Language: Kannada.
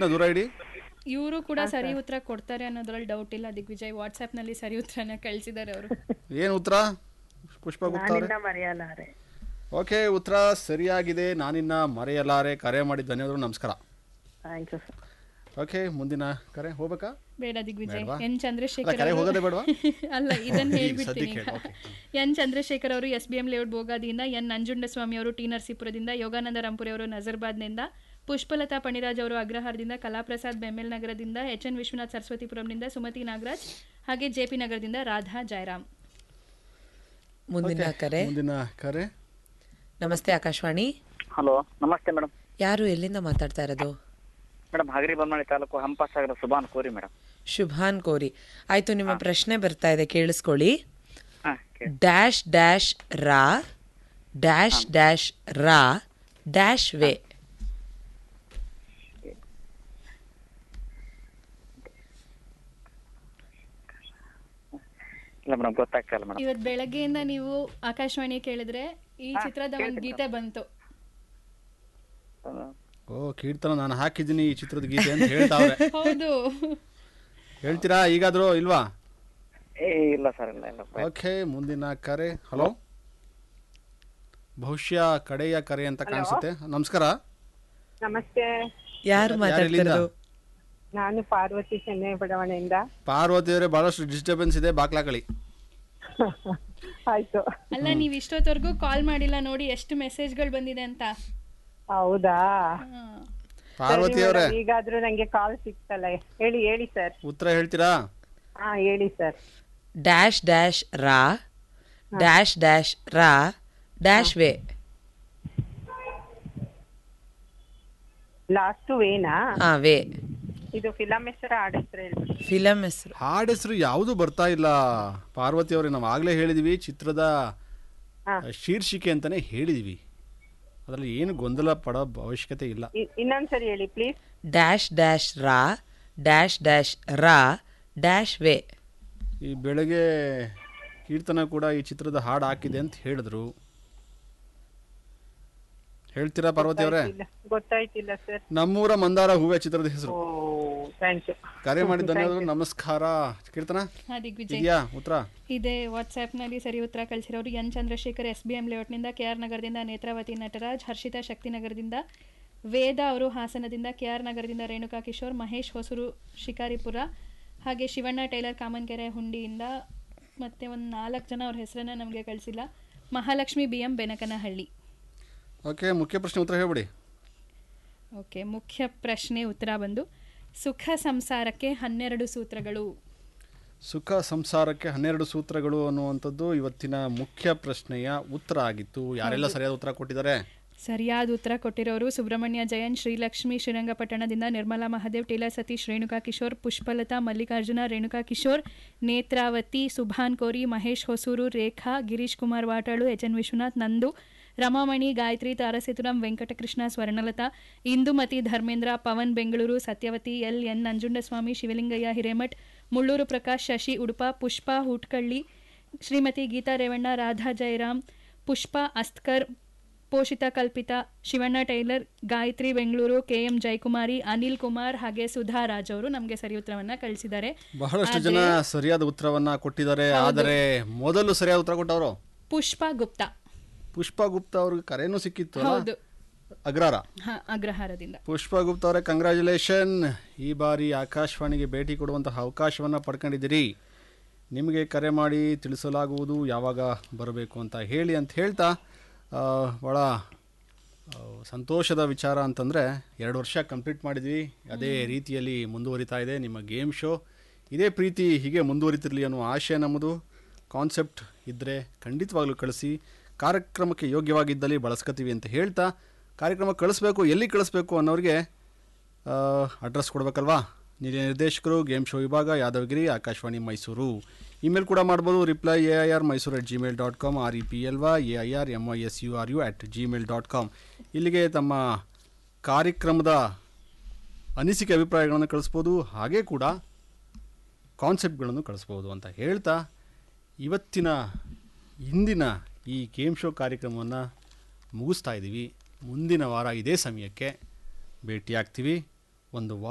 ಮೈಕ್ನ ದೂರ ಇಡಿ ಇವರು ಕೂಡ ಸರಿ ಉತ್ತರ ಕೊಡ್ತಾರೆ ಅನ್ನೋದ್ರಲ್ಲಿ ಡೌಟ್ ಇಲ್ಲ ದಿಗ್ವಿಜಯ್ ವಾಟ್ಸ್ಆ್ಯಪ್ ನಲ್ಲಿ ಸರಿ ಉತ್ತರನ ಕಳಿಸಿದ್ದಾರೆ ಅವರು ಏನು ಉತ್ತರ ಪುಷ್ಪ ಗುಪ್ತಾ ಅವರೇ ನಾನಿನ್ನ ಮರೆಯಲಾರೆ ಓಕೆ ಉತ್ತರ ಸರಿಯಾಗಿದೆ ನಾನಿನ್ನ ಮರೆಯಲಾರೆ ಕರೆ ಮಾಡಿದ ಧನ್ಯವಾದಗಳು ನಮಸ್ಕಾರ ಥ್ಯಾಂಕ್ ಯು ಸರ್ ಓಕೆ ಮುಂದಿನ ಕರೆ ಹೋಗ್ಬೇಕಾ ಬೇಡ ದಿಗ್ವಿಜಯ್ ಬೇಡ್ವಾ? ಎನ್ ಅಲ್ಲ ಚಂದ್ರಶೇಖರ್ ಕರೆ ಅವರು- ಹೋಗೋದೇ ಬೇಡವಾ ಅಲ್ಲ ಇದನ್ನ ಈಗ ಹೇಳ್ಬಿಡ್ತೀನಿ ಸದ್ಯಕ್ಕೆ ಹೇಳು, ಎನ್ ಚಂದ್ರಶೇಖರ್ ಅವರು ಎಸ್ ಬಿ ಎಂ ಲೇಔಟ್ ಬೋಗಾದಿಯಿಂದ ಎನ್ ನಂಜುಂಡಸ್ವಾಮಿ ಅವರು ಟಿ ನರಸೀಪುರದಿಂದ ಯೋಗಾನಂದ ರಂಪುರಿ ಅವರು ನಜರ್ಬಾದ್ನಿಂದ ಪುಷ್ಪಲತಾ ಪಣಿರಾಜ್ ಅವರು ಅಗ್ರಹಾರದಿಂದ ಕಲಾಪ್ರಸಾದ್ ಬೆಮ್ಮೆಲ್ ನಗರದಿಂದ ಎಚ್ ಎನ್ ವಿಶ್ವನಾಥ್ ಸರಸ್ವತಿಪುರಂನಿಂದ ಸುಮತಿ ನಾಗರಾಜ್ ಹಾಗೆ ಜೆ ಪಿ ನಗರದಿಂದ ರಾಧಾ ಜಯರಾಮ್ ಮುಂದಿನ ಕರೆ ಮುಂದಿನ ಕರೆ ನಮಸ್ತೆ ಆಕಾಶವಾಣಿ ಹಲೋ ನಮಸ್ತೆ ಮೇಡಮ್ ಯಾರು ಎಲ್ಲಿಂದ ಮಾತಾಡ್ತಾ ಇರೋದು ಮೇಡಮ್ ಹಗರಿ ಬೊಮ್ಮಳಿ ತಾಲೂಕು ಹಂಪಸಾಗರ ಸುಬಾನ್ ಕೋರಿ ಮೇಡಮ್ ಶುಭಾನ್ ಕೋರಿ ಆಯ್ತು ನಿಮ್ಮ ಪ್ರಶ್ನೆ ಬರ್ತಾ ಇದೆ ಕೇಳಿಸ್ಕೊಳ್ಳಿ ಹಾ ಕೇಳಿ ಡ್ಯಾಶ್ ಡ್ಯಾಶ್ ರಾ ಡ್ಯಾಶ್ ಡ್ಯಾಶ್ ರಾ ಡ್ಯಾಶ್ ವೇ ಇಲ್ಲ ಮೇಡಮ್ ಗೊತ್ತಾಗ್ತಾ ಇಲ್ಲ ಮೇಡಮ್ ಇವತ್ತು ಬೆಳಗ್ಗೆಯಿಂದ ನೀವು ಆಕಾಶವಾಣಿ ಕೇಳಿದ್ರೆ ಈ ಚಿತ್ರದ ಒಂದು ಗೀತೆ ಬಂತು ಓ ಕೀರ್ತನ ನಾನು ಹಾಕಿದ್ದೀನಿ ಈ ಚಿತ್ರದ ಗೀತೆ ಅಂತ ಹೇಳ್ತಾವ್ರೆ ಹೌದು ಹೇಳ್ತೀರಾ ಈಗಾದ್ರೂ ಇಲ್ವಾ ಏ ಇಲ್ಲ ಸರ್ ಇಲ್ಲ ಇಲ್ಲ ಓಕೆ ಮುಂದಿನ ಕರೆ ಹಲೋ ಬಹುಶಃ ಕಡೆಯ ಕರೆ ಅಂತ ಕಾಣಿಸುತ್ತೆ ನಮಸ್ಕಾರ ನಮಸ್ತೆ ಯಾರು ಮಾತಾಡ್ತಾ ಎಲ್ಲಿಂದ? ಇರೋದು ನಾನು ಪಾರ್ವತಿ ಚೆನ್ನೈ ಬಡಾವಣೆಯಿಂದ ಪಾರ್ವತಿ ಅವರೇ ಬಹಳಷ್ಟು ಡಿಸ್ಟರ್ಬೆನ್ಸ್ ಇದೆ ಬಾಕ್ಲಾಕಳಿ ಆಯ್ತು ಅಲ್ಲ ನೀವು ಇಷ್ಟೊತ್ತವರೆಗೂ ಕಾಲ್ ಮಾಡಿಲ್ಲ ನೋಡಿ ಎಷ್ಟು ಮೆಸೇಜ್ಗಳು ಬಂದಿದೆ ಅಂತ ಹೌದಾ ಹಾ. ಪಾರ್ವತಿ ಸರಿ ಅವರೇ madam, ಈಗಾದ್ರೂ ನಂಗೆ ಕಾಲ್ ಸಿಕ್ತಲ್ಲ ಹೇಳಿ ಹೇಳಿ ಸರ್ ಉತ್ತರ ಹೇಳ್ತೀರಾ ಹಾ ಹೇಳಿ ಸರ್ ಡ್ಯಾಶ್ ಡ್ಯಾಶ್ ರಾ ಡ್ಯಾಶ್ ಡ್ಯಾಶ್ ರಾ ಡ್ಯಾಶ್ ವೇ ಲಾಸ್ಟ್ ವೇನಾ ಹಾ ವೇ ಇದು ಫಿಲಂ ಹೆಸರು ಹಾಡ್ ಹೆಸರು ಹೇಳ್ಬಿಡಿ ಫಿಲಂ ಹೆಸರು ಹಾಡ್ ಹೆಸರು ಯಾವುದು ಬರ್ತಾ ಇಲ್ಲ ಪಾರ್ವತಿ ಅವರೇ ನಾವು ಆಗ್ಲೇ ಹೇಳಿದೀವಿ ಚಿತ್ರದ ಹಾ. ಶೀರ್ಷಿಕೆ ಅಂತಾನೆ ಹೇಳಿದೀವಿ ಅದರಲ್ಲಿ ಏನು ಗೊಂದಲ ಪಡೋ ಅವಶ್ಯಕತೆ ಇಲ್ಲ ಇ- ಇನ್ನೊಂದ್ಸರಿ ಹೇಳಿ ಪ್ಲೀಸ್ ಡ್ಯಾಶ್ ಡ್ಯಾಶ್ ರಾ ಡ್ಯಾಶ್ ಡ್ಯಾಶ್ ರಾ ಡ್ಯಾಶ್ ವೇ ಈ ಬೆಳಗ್ಗೆ ಕೀರ್ತನ ಕೂಡ ಈ ಚಿತ್ರದ ಹಾಡು ಹಾಕಿದೆ ಅಂತ ಹೇಳಿದ್ರು ಹೇಳ್ತೀರಾ ಪಾರ್ವತಿ ಅವರೇ ಇಲ್ಲ ಗೊತ್ತಾಯ್ತಿಲ್ಲ ಸರ್ ನಮ್ಮೂರ ಮಂದಾರ ಹೂವೆ ಚಿತ್ರದ ಹೆಸರು ಓ ಥ್ಯಾಂಕ್ ಯು ಕರೆ ಮಾಡಿದ ಧನ್ಯವಾದಗಳು ನಮಸ್ಕಾರ ಕೀರ್ತನ ಹಾ ದಿಗ್ವಿಜಯ್ ಇದೆಯಾ ಉತ್ತರ ಇದೆ ವಾಟ್ಸ್ಆ್ಯಪ್ನಲ್ಲಿ ಸರಿ ಉತ್ತರ ಕಳಿಸಿರೋರು N Chandrashekar S B M ಲೇಔಟ್ನಿಂದ ಕೆ ಆರ್ ನಗರದಿಂದ ನೇತ್ರಾವತಿ ನಟರಾಜ್ ಹರ್ಷಿತಾ ಶಕ್ತಿನಗರದಿಂದ ವೇದ ಅವರು ಹಾಸನದಿಂದ ಕೆ ಆರ್ ನಗರದಿಂದ ರೇಣುಕಾ ಕಿಶೋರ್ ಮಹೇಶ್ ಹೊಸೂರು ಶಿಕಾರಿಪುರ ಹಾಗೆ ಶಿವಣ್ಣ ಟೈಲರ್ ಕಾಮನ್ಕೆರೆ ಹುಂಡಿಯಿಂದ ಮತ್ತೆ ಒಂದು ನಾಲ್ಕು ಜನ ಅವ್ರ ಹೆಸರನ್ನ ನಮಗೆ ಕಳಿಸಿಲ್ಲ Mahalakshmi B M Benakanahalli okay ಮುಖ್ಯ ಪ್ರಶ್ನೆ ಉತ್ತರ ಹೇಳ್ಬಿಡಿ ಓಕೆ ಮುಖ್ಯ ಪ್ರಶ್ನೆ ಉತ್ತರ ಬಂದು ಸುಖ ಸಂಸಾರಕ್ಕೆ ಹನ್ನೆರಡು ಸೂತ್ರಗಳು ಸುಖ ಸಂಸಾರಕ್ಕೆ ಹನ್ನೆರಡು ಸೂತ್ರಗಳು ಅನ್ನುವಂಥದ್ದು ಇವತ್ತಿನ ಮುಖ್ಯ ಪ್ರಶ್ನೆಯ ಉತ್ತರ ಆಗಿತ್ತು ಯಾರೆಲ್ಲ ಸರಿಯಾದ ಉತ್ತರ ಕೊಟ್ಟಿದ್ದಾರೆ ಸರಿಯಾದ ಉತ್ತರ ಕೊಟ್ಟಿರೋರು ಸುಬ್ರಹ್ಮಣ್ಯ ಜಯನ್ ಶ್ರೀಲಕ್ಷ್ಮಿ ಶ್ರೀರಂಗಪಟ್ಟಣದಿಂದ Nirmala Mahadev tailor Satish Renuka Kishore Pushpalatha Mallikarjuna Renuka Kishore Netravathi Subhan Kori Mahesh Hosur Rekha Girish Kumar Vatalu H N Vishwanath Nandu Ramamani Gayathri Tarasethuram Venkatakrishna Swarnalatha Indumathi Dharmendra Pavan Bengaluru Satyavathi L N Nanjundaswamy Shivalingaiah Hiremath Mullur Prakash Shashi Udupa Pushpa Hutkalli Shrimathi Geetha Revanna Radha Jayaram Pushpa Asthkar Poshitha Kalpitha Shivanna tailor Gayathri Bengaluru K M Jayakumari Anil Kumar ಹಾಗೆ ಸುಧಾ ರಾಜ್ ಅವರು ನಮಗೆ ಸರಿ ಉತ್ತರವನ್ನ ಕಳಿಸಿದ್ದಾರೆ ಬಹಳಷ್ಟು ಜನ ಸರಿಯಾದ ಉತ್ತರವನ್ನ ಕೊಟ್ಟಿದ್ದಾರೆ ಆದರೆ ಮೊದಲು ಸರಿಯಾದ ಉತ್ತರ ಕೊಟ್ಟವರು ಪುಷ್ಪ ಗುಪ್ತಾ ಪುಷ್ಪ ಗುಪ್ತಾ ಅವ್ರಿಗೆ ಕರೆನೂ ಸಿಕ್ಕಿತ್ತು ಅಲ್ಲ? ಹೌದು ಅಗ್ರಾರ ಹ ಅಗ್ರಹಾರದಿಂದ ಪುಷ್ಪ ಗುಪ್ತಾ ಅವರೇ ಕಂಗ್ರ್ಯಾಚುಲೇಷನ್ ಈ ಬಾರಿ ಆಕಾಶವಾಣಿಗೆ ಭೇಟಿ ಕೊಡುವಂತಹ ಅವಕಾಶವನ್ನು ಪಡ್ಕೊಂಡಿದ್ದೀರಿ ನಿಮಗೆ ಕರೆ ಮಾಡಿ ತಿಳಿಸಲಾಗುವುದು ಯಾವಾಗ ಬರಬೇಕು ಅಂತ ಹೇಳಿ ಅಂತ ಹೇಳ್ತಾ ಆ, ಭಾಳ ಆ, ಸಂತೋಷದ ವಿಚಾರ ಅಂತಂದರೆ ಎರಡು ವರ್ಷ ಕಂಪ್ಲೀಟ್ ಮಾಡಿದ್ವಿ ಅದೇ ರೀತಿಯಲ್ಲಿ ಮುಂದುವರಿತಾ ಇದೆ ನಿಮ್ಮ ಗೇಮ್ ಶೋ ಇದೇ ಪ್ರೀತಿ ಹೀಗೆ ಮುಂದುವರಿತಿರಲಿ ಅನ್ನೋ ಆಶಯ ನಮ್ಮದು ಕಾನ್ಸೆಪ್ಟ್ ಇದ್ದರೆ ಖಂಡಿತವಾಗ್ಲೂ ಕಳಿಸಿ ಕಾರ್ಯಕ್ರಮಕ್ಕೆ ಯೋಗ್ಯವಾಗಿದ್ದಲ್ಲಿ ಬಳಸ್ಕೊತೀವಿ ಅಂತ ಹೇಳ್ತಾ ಕಾರ್ಯಕ್ರಮ ಕಳಿಸ್ಬೇಕು ಎಲ್ಲಿ ಕಳಿಸ್ಬೇಕು ಅನ್ನೋರಿಗೆ ಅಡ್ರೆಸ್ ಕೊಡಬೇಕಲ್ವಾ ನಿಲಯ ನಿರ್ದೇಶಕರು ಗೇಮ್ ಶೋ ವಿಭಾಗ ಯಾದವಗಿರಿ ಆಕಾಶವಾಣಿ ಮೈಸೂರು ಇಮೇಲ್ ಕೂಡ ಮಾಡ್ಬೋದು reply A I R Mysuru at Gmail dot com R E P L Y A I R M I S U R U at Gmail dot com ಇಲ್ಲಿಗೆ ತಮ್ಮ ಕಾರ್ಯಕ್ರಮದ ಅನಿಸಿಕೆ ಅಭಿಪ್ರಾಯಗಳನ್ನು ಕಳಿಸ್ಬೋದು ಹಾಗೆ ಕೂಡ ಕಾನ್ಸೆಪ್ಟ್ಗಳನ್ನು ಕಳಿಸ್ಬೋದು ಅಂತ ಹೇಳ್ತಾ ಇವತ್ತಿನ ಇಂದಿನ ಈ ಗೇಮ್ ಶೋ ಕಾರ್ಯಕ್ರಮವನ್ನು ಮುಗಿಸ್ತಾ ಇದ್ದೀವಿ ಮುಂದಿನ ವಾರ ಇದೇ ಸಮಯಕ್ಕೆ ಭೇಟಿಯಾಗ್ತೀವಿ ಒಂದು ವಾ